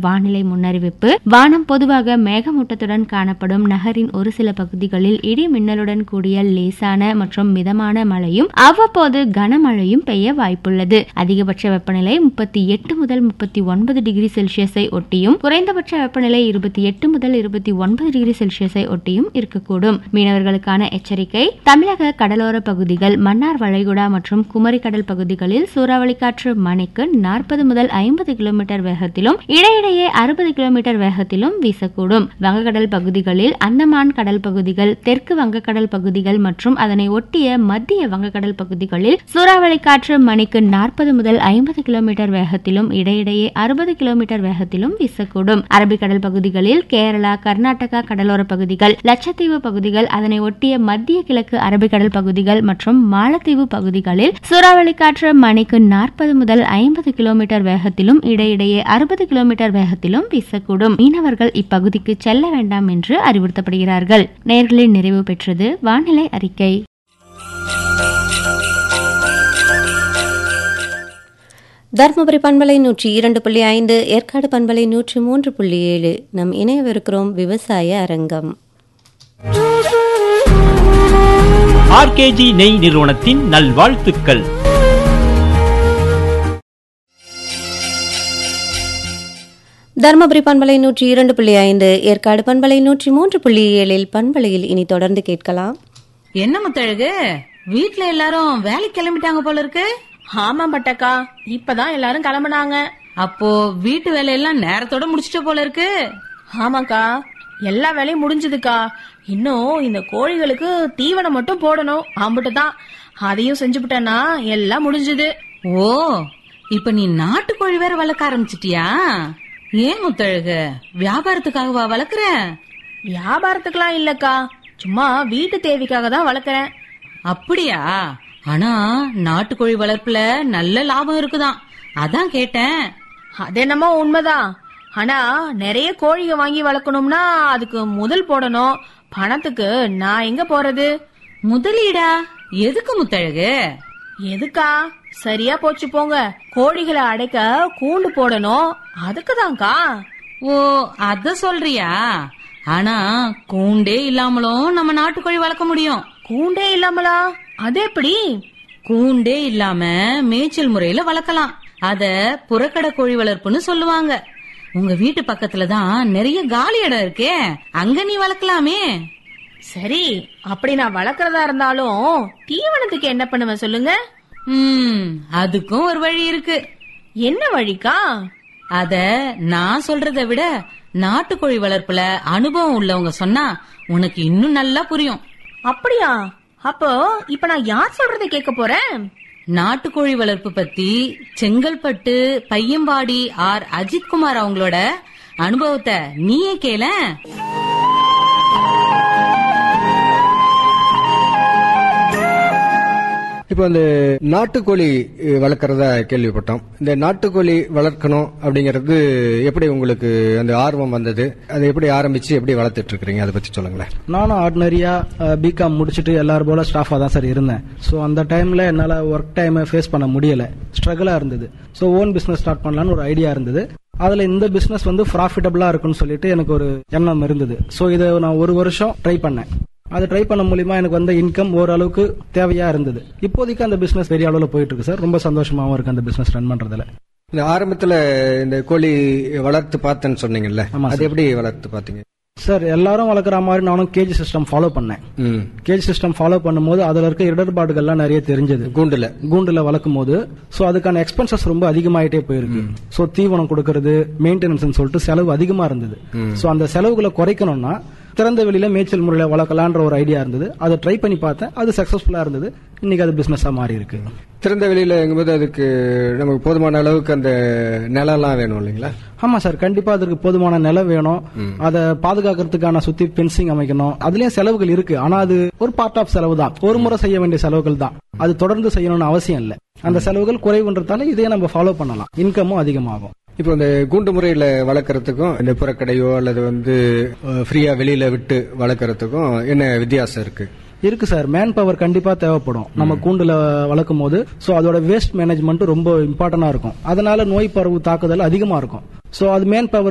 வானிலை முன்னறிவிப்பு வானம் பொதுவாக மேகமூட்டத்துடன் காணப்படும் நகரின் ஒரு சில பகுதிகளில் இடி மின்னலுடன் கூடிய லேசான மற்றும் மிதமான மழையும் அவ்வப்போது கனமழையும் பெய்ய வாய்ப்புள்ளது அதிகபட்ச வெப்பநிலை முப்பத்தி எட்டு முதல் முப்பத்தி ஒன்பது டிகிரி செல்சியஸை ஒட்டியும் குறைந்தபட்ச வெப்பநிலை இருபத்தி எட்டு முதல் இருபத்தி ஒன்பது டிகிரி செல்சியஸை ஒட்டியும் இருக்கக்கூடும் மீனவர்களுக்கான எச்சரிக்கை தமிழக கடலோர பகுதிகள் மன்னார் வளைகுடா மற்றும் குமரி கடல் பகுதிகளில் சூறாவளி காற்று மணிக்கு நாற்பது முதல் ஐம்பது கிலோமீட்டர் வேகத்திலும் இடையிடையே அறுபது கிலோமீட்டர் வேகத்திலும் வீசக்கூடும் வங்கக்கடல் பகுதிகளில் அந்தமான் கடல் பகுதிகள் தெற்கு வங்கக்கடல் பகுதிகள் மற்றும் அதனை ஒட்டிய மத்திய வங்கக்கடல் பகுதிகளில் சூறாவளி காற்று மணிக்கு நாற்பது முதல் ஐம்பது கிலோமீட்டர் வேகத்திலும் இடையிடையே அறுபது கிலோமீட்டர் வேகத்திலும் வீசக்கூடும் அரபிக்கடல் பகுதிகளில் கேரளா கர்நாடகா கடலோர பகுதிகள் லட்சத்தீவு பகுதிகள் அதனை ஒட்டிய மத்திய கிழக்கு அரபிக்கடல் பகுதிகள் மற்றும் மாலத்தீவு பகுதிகளில் சூறாவளி காற்று மணிக்கு நாற்பது முதல் ஐம்பது கிலோமீட்டர் வேகத்திலும் இடையிடையே அறுபது கிலோமீட்டர் வேகத்திலும் வீசக்கூடும் மீனவர்கள் இப்பகுதிக்கு செல்ல வேண்டாம் என்று அறிவுறுத்தப்படுகிறார்கள் நேர்களின் நிறைவு பெற்றது வானிலை அறிக்கை தர்மபுரி பண்பலை நூற்றி இரண்டு புள்ளி ஐந்து ஏற்காடு பண்பலை நூற்றி மூன்று புள்ளி ஏழு நம் இணையவிருக்கிறோம் விவசாய அரங்கம் ஆர்கேஜி நெய் நிறுவனத்தின் நல்வாழ்த்துக்கள் தர்மபுரி பண்பலை நூற்றி இரண்டு புள்ளி ஐந்து ஏற்காடு பண்பலை நூற்றி மூன்று புள்ளி ஏழில் பண்பலையில் இனி தொடர்ந்து கேட்கலாம் என்ன முத்தழகு வீட்ல எல்லாரும் வேலைக்கு கிளம்பிட்டாங்க போல இருக்கு ஆமா பட்டக்கா இப்பதான் எல்லாரும் கிளம்புனாங்க அப்போ வீட்டு வேலையெல்லாம் நேரத்தோட முடிச்சிட்ட போல இருக்கு ஆமாக்கா எல்லா வேலையும் முடிஞ்சதுக்கா இன்னும் இந்த கோழிகளுக்கு தீவனம் மட்டும் போடணும் அம்பிட்டு தான் அதையும் செஞ்சுபிட்டேன்னா எல்லாம் முடிஞ்சது ஓ இப்ப நீ நாட்டுக்கோழி வேற வளர்க்க ஆரம்பிச்சிட்டியா ஏன் முத்தழகு வியாபாரத்துக்காகவா வளர்க்குற வியாபாரத்துக்குலாம் இல்லக்கா சும்மா வீட்டு தேவைக்காக தான் வளர்க்குறேன் அப்படியா ஆனா நாட்டுக்கோழி வளர்ப்புல நல்ல லாபம் இருக்குதாம் அதான் கேட்டேன் அது என்னமோ உண்மைதான் ஆனா நிறைய கோழிங்க வாங்கி வளர்க்கணும்னா அதுக்கு முதல் போடணும் பணத்துக்கு நான் எங்க போறது முதலீடா எதுக்கு முத்தழகு எதுக்கா சரியா போச்சு போங்க கோழிகளை அடைக்க கூண்டு போடணும் அதுக்குதான்க்கா ஓ அத சொல்றியா ஆனா கூண்டே இல்லாமலும் நம்ம நாட்டுக்கோழி வளர்க்க முடியும் கூண்டே இல்லாமலா அது எப்படி கூண்டே இல்லாம மேய்ச்சல் முறையில வளர்க்கலாம் அத புறக்கடை கோழி வளர்ப்புன்னு சொல்லுவாங்க உங்க வீட்டு பக்கத்துல தான் நிறைய காலி இடம் இருக்கே அங்க நீ வளர்க்கலாமே சரி அப்படி நான் வளர்க்கறதா இருந்தாலும் தீவனத்துக்கு என்ன பண்ணுவேன் சொல்லுங்க ம் அதுக்கும் ஒரு வழி இருக்கு என்ன வழிக்கா அத நான் சொல்றதை விட நாட்டுக்கோழி வளர்ப்புல அனுபவம் உள்ளவங்க சொன்னா உனக்கு இன்னும் நல்லா புரியும் அப்படியா அப்போ இப்ப நான் யார் சொல்றதை கேட்க போறேன் நாட்டுக்கோழி வளர்ப்பு பத்தி செங்கல்பட்டு பையம்பாடி ஆர் அஜித்குமார் அவங்களோட அனுபவத்தை நீயே கேள இப்போ இந்த நாட்டுக்கோழி அஹ், வளர்க்கறதா கேள்விப்பட்டோம் இந்த நாட்டுக்கோழி வளர்க்கணும் அப்படிங்கிறது எப்படி உங்களுக்கு அந்த ஆர்வம் வந்தது அதை எப்படி ஆரம்பிச்சு எப்படி வளர்த்துட்டு இருக்கிறீங்க அதை பத்தி சொல்லுங்களேன் நானும் ஆர்டினரியா பிகாம் முடிச்சுட்டு எல்லாரும் போல ஸ்டாஃபா தான் சார் இருந்தேன் ஸோ அந்த டைம்ல என்னால ஒர்க் டைம் ஃபேஸ் பண்ண முடியல ஸ்ட்ரகிளா இருந்தது ஸோ ஓன் பிசினஸ் ஸ்டார்ட் பண்ணலாம்னு ஒரு ஐடியா இருந்தது அதுல இந்த பிசினஸ் வந்து ப்ராஃபிட்டபிளா இருக்குன்னு சொல்லிட்டு எனக்கு ஒரு எண்ணம் இருந்தது ஸோ இதை நான் ஒரு வருஷம் ட்ரை பண்ணேன் அது ட்ரை பண்ண மூலியமா எனக்கு வந்த இன்கம் ஓரளவுக்கு தேவையா இருந்தது இப்போதைக்கு அந்த பிசினஸ் பெரிய அளவுல போயிட்டு இருக்கு சார் ரொம்ப சந்தோஷமாவும் இருக்கு அந்த பிசினஸ் ரன் பண்றதுல இந்த ஆரம்பத்துல இந்த கோழி வளர்த்து பார்த்தேன்னு சொன்னீங்கல்ல ஆமா அது எப்படி வளர்த்து பார்த்தீங்க சார் எல்லாரும் வளர்க்குற மாதிரி நானும் கேஜி சிஸ்டம் ஃபாலோ பண்ணேன் ம் கேஜ் சிஸ்டம் ஃபாலோ பண்ணும்போது அதுல இருக்க இடர்பாடுகள்லாம் நிறைய தெரிஞ்சது கூண்டுல கூண்டுல வளர்க்கும் போது சோ அதுக்கான எக்ஸ்பென்சஸ் ரொம்ப அதிகமாயிட்டே போயிருக்கு சோ தீவனம் கொடுக்கறது மெயின்டெனன்ஸ் சொல்லிட்டு செலவு அதிகமா இருந்தது சோ அந்த செலவுகளை குறைக்கணும்னா திறந்த வெளியில மேய்ச்சல் முறையில வளர்க்கலான்ற ஒரு ஐடியா இருந்தது அதை ட்ரை பண்ணி பார்த்தேன் அது சக்சஸ்ஃபுல்லா இருந்தது இன்னைக்கு அது பிசினஸா மாறி இருக்கு திறந்த வெளியில எங்கும்போது அதுக்கு நமக்கு போதுமான அளவுக்கு அந்த நிலம்லாம் வேணும் இல்லைங்களா ஆமா சார் கண்டிப்பா அதற்கு போதுமான நிலம் வேணும் அதை பாதுகாக்கிறதுக்கான சுத்தி பென்சிங் அமைக்கணும் அதுலயும் செலவுகள் இருக்கு ஆனா அது ஒரு பார்ட் ஆஃப் செலவு தான் ஒரு முறை செய்ய வேண்டிய செலவுகள் தான் அது தொடர்ந்து செய்யணும்னு அவசியம் இல்லை அந்த செலவுகள் குறைவுன்றதால இதையே நம்ம ஃபாலோ பண்ணலாம் இன்கமும் அதிகமாகும் இப்போ இந்த கூண்டு முறையில வளர்க்கறதுக்கும் இந்த புறக்கடையோ அல்லது வந்து ஃப்ரீயா வெளியில விட்டு வளர்க்கறதுக்கும் என்ன வித்தியாசம் இருக்கு இருக்கு சார் மேன் பவர் கண்டிப்பா தேவைப்படும் நம்ம கூண்டுல வளர்க்கும் போது சோ அதோட வேஸ்ட் மேனேஜ்மெண்ட் ரொம்ப இம்பார்ட்டன்டா இருக்கும் அதனால நோய் பரவு தாக்குதல் அதிகமா இருக்கும் சோ அது மேன் பவர்